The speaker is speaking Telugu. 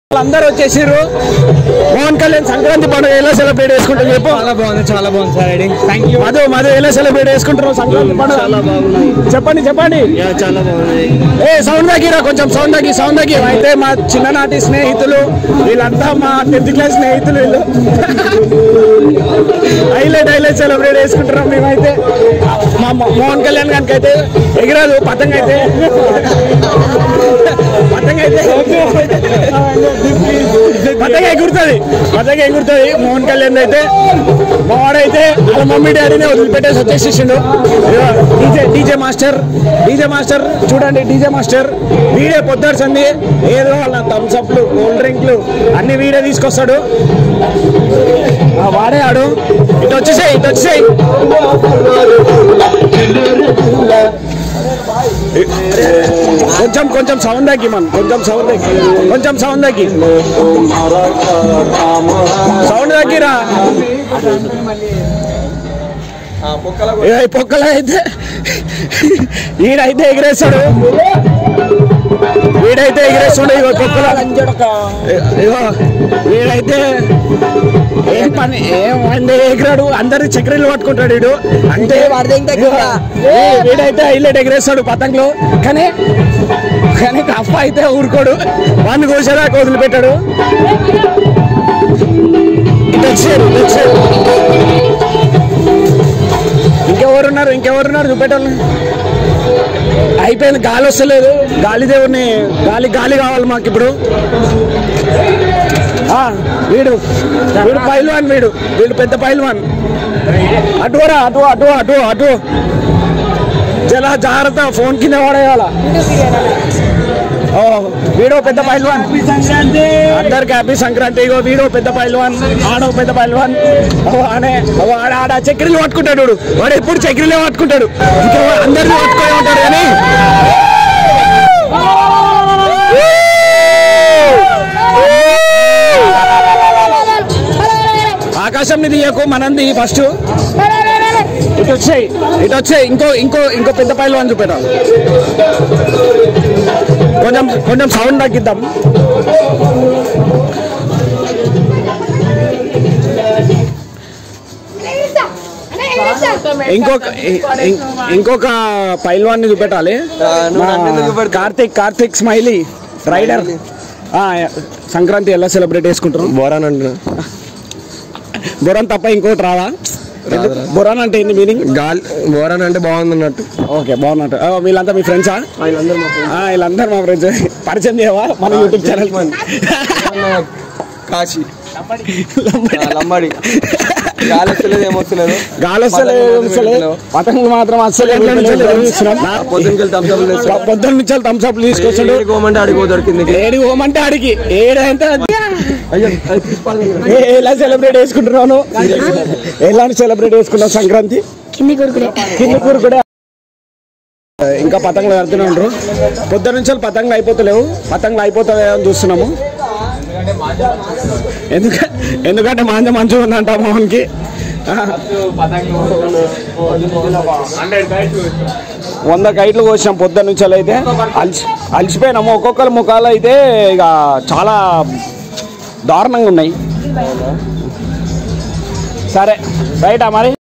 అందరూ వచ్చేసారు మోహన్ కళ్యాణ్ సంక్రాంతి పండుగ ఎలా సెలబ్రేట్ చేసుకుంటారు చెప్పు చాలా బాగుంది చాలా బాగుంది sir riding thank you Madhu Madhu ఎలా సెలబ్రేట్ చేసుకుంటారు సంక్రాంతి పండుగ చాలా బాగున్నాయి చెప్పండి చెప్పండి చాలా బాగున్నాయి ఏ సౌండ్ తగ్గిరా కొంచెం సౌండ్ తగ్గి సౌండ్ తగ్గి అయితే మా చిన్ననాటి స్నేహితులు వీళ్ళంతా మా టెన్త్ క్లాస్ స్నేహితులు వీళ్ళు హైలైట్ హైలైట్ సెలబ్రేట్ చేసుకుంటున్నాం మేమైతే మా మో- మోహన్ కళ్యాణ్ గారికి అయితే ఎగిరాదు పతంగ అయితే పతంగ అయితే పతంగ ఎగురుతుంది పతంగ ఎగురుతుంది మోహన్ కళ్యాణ్ అయితే మా వాడైతే వాళ్ళ మమ్మీ డాడీని వదిలిపెట్టేసి వచ్చేసేసిండు DJ DJ master DJ master చూడండి డీజే మాస్టర్ వీడే పొద్దుడుతుంది ఏదో వాళ్ళ థమ్స్ అప్లు కూల్ డ్రింక్లు అన్ని వీడే తీసుకొస్తాడు ఆ, వాడే ఆడు ఇటు వచ్చేసాయి ఇటు వచ్చేసాయి కొంచెం కొంచెం సౌండ్ తగ్గి మన కొంచెం సౌండ్ తగ్గి కొంచెం సౌండ్ తగ్గి సౌండ్ తగ్గిరా ఏ, ఈ పొక్కల అయితే ఈడైతే ఎగిరేస్తాడు వీడైతే ఎగిరేస్తాడు ఇగో పొక్కల ఇగో వీడైతే ఏం పని ఏం వండి ఎగిరాడు అందరు చక్రీలు పట్టుకుంటాడు వీడు అంటే ఇగో, ఏ, వీడైతే హైలైట్ ఎగిరేస్తాడు పతంగులు కానీ కానీ అప్ప అయితే ఊరుకోడు వాడిని కోసేదాకా వదిలిపెట్టాడు ఇటు వచ్చారు ఇటు వచ్చారు ఇంకెవరున్నారు ఇంకెవరున్నారు చూపెట్టాలి అయిపోయింది గాలి వస్తలేదు గాలి దేవుడిని గాలి గాలి కావాలి మాకు ఇప్పుడు ఆ, వీడు వీడు పైల్వాన్ వీడు వీడు పెద్ద పైల్వాన్ అటువరా అటు అటు అటు అటు జల జాగ్రత్త ఫోన్ కింద పడేయాల ఓ వీడో పెద్ద పైల్వాన్ అందరికి హ్యాపీ సంక్రాంతి ఇగో వీడో పెద్ద పైల్వాన్ ఆడో పెద్ద పైల్వాన్ ఓ ఆనే ఓ ఆడ ఆడ చక్రీలు పట్టుకుంటాడు వాడు. వాడు ఎప్పుడు చక్రీలే పట్టుకుంటాడు ఇంకా అందరిని పట్టుకొని ఉంటాడు కానీ ఆకాశం తీయకు మనంది ఫస్ట్ ఇటు వచ్చాయి ఇటు వచ్చాయి ఇంకో ఇంకో ఇంకో పెద్ద పైలు అని చూపెట్టాలి కొంచెం కొంచెం సౌండ్ తగ్గిద్దాం ఇంకొక ఇ- ఇ- ఇంకొక పైల్వాన్ని చూపెట్టాలి నువ్వు మా నన్ను ఎందుకు చూపెడతావు? కార్తిక్ కార్తిక్ స్మైలీ రైడర్ ఆ, సంక్రాంతి ఎలా సెలబ్రేట్ చేసుకుంటారు బోరాన్ అంటున్నా బొరాన్ తప్ప ఇంకోటి రావా రాదురా. బొరాన్ అంటే ఏంది మీనింగ్ గాలి బోరాన్ అంటే బాగుంది అన్నట్టు ఓకే బాగున్నట్టు ఆ, వీళ్ళంతా మీ ఫ్రెండ్సా వీళ్ళందరూ మా ఆ, వీళ్ళందరూ మా ఫ్రెండ్స్ పరిచయం చేయవా మన యూట్యూబ్ ఛానల్ friends. కాశీ ఆ, లంబాడి గాలి వస్తలేదు ఏమొస్తలేదు గాలి వస్తలేదు వస్తలేదు పతంగులు మాత్రం అస్సలు పొద్దున్నకి థమ్స్ అప్ పొద్దున్న నుంచి థమ్స్ అప్ తీసుకొచ్చాడు పోమంటే ఆడిపోతాడు కిందకి ఏడి పోమంటే ఆడికి ఏడంటే అయ్యో అది తీసుకోవాలి. ఏ- ఎలా సెలబ్రేట్ చేసుకుంటున్నాను ఎలా సెలబ్రేట్ చేసుకున్నావు సంక్రాంతి కింది కొడుకులే కింద కూర కూడా ఇంకా పతంగులు కడుతూనే ఉంటారు పొద్దున్న నుంచి పతంగులు అయిపోతలేవు పతంగులు అయిపోతాయో అని చూస్తున్నాము ఎందుకంటే ఎందుకంటే మాంజ మంచిగా ఉందంట మోహన్కి ఆ. వంద కైట్లు కోసినాం పొద్దున్న నుంచి అయితే అలిసి అలిసిపోయినాము ఒక్కొక్కరి ముఖాలు అయితే ఇక చాలా దారుణంగా ఉన్నాయి సరే రైటా మరి